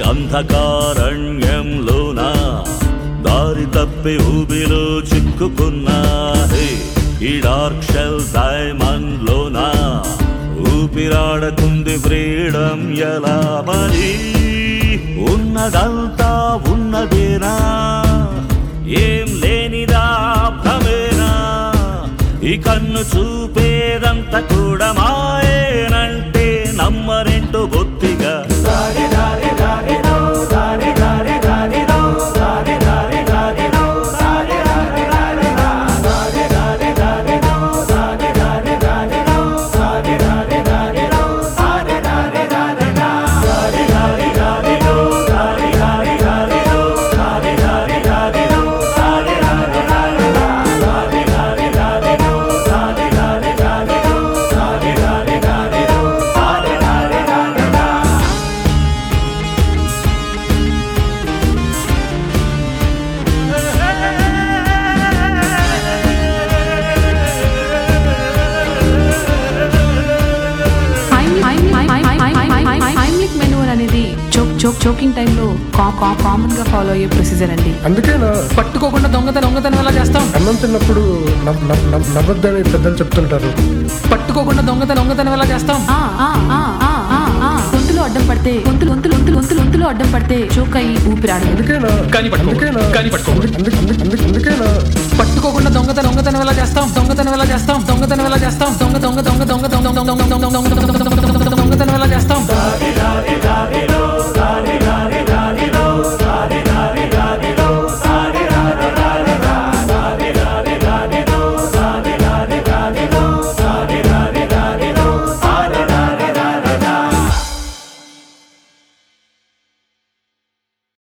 అంధకారణ్యంలోన దారి తప్పి ఊబిలో చిక్కుకున్నా హే, ఈ డార్క్ షెల్ డైమండ్ లోన ఊపిరాడకుంది ఫ్రీడమ్ ఎలా మరి ఉన్నదంతా ఉన్నదేనా ఏం లేనిదా భ్రమేనా ఈ కన్ను చూపేదంతా కూడా మాయేనంటే నమ్మరెంటు బొత్తిగా హైమ్లిక్ మెనూవర్ అనేది చోక్ చోక్ చోకింగ్ టైంలో కామన్ గా ఫాలో అయ్యే ప్రొసీజర్ అండి అందుకేనా పట్టుకోకుండా దొంగతనం దొంగతనం ఎలా చేస్తాం అన్నం తిన్నప్పుడు నవ్- నవ్- నవ్- నవ్వొద్దని పెద్దలు చెప్తుంటారు పట్టుకోకుండా దొంగతనం దొంగతనం ఎలా చేస్తాం ఆ, ఆ, ఆ, ఆ, ఆ, ఆ. గొంతులో అడ్డం పడితే గొంతులు గొంతులు గొంతులు గొంతులు గొంతులో అడ్డం పడితే చోక్ అయ్యి ఊపిరాడదు అందుకేనా కానీ పట్టుకో. అందుకేనా కానీ పట్టుకో. అందు- అందు- అందు- అందు- అందుకేనా పట్టుకోకుండా దొంగతనం దొంగతనం ఎలా చేస్తాం దొంగతనం ఎలా చేస్తాం దొంగతనం ఎలా చేస్తాం దొంగ దొంగ దొంగ దొంగ దొంగ దొంగ దొంగ దొంగ దొంగ దొంగ దొంగతనం ఎలా చేస్తాం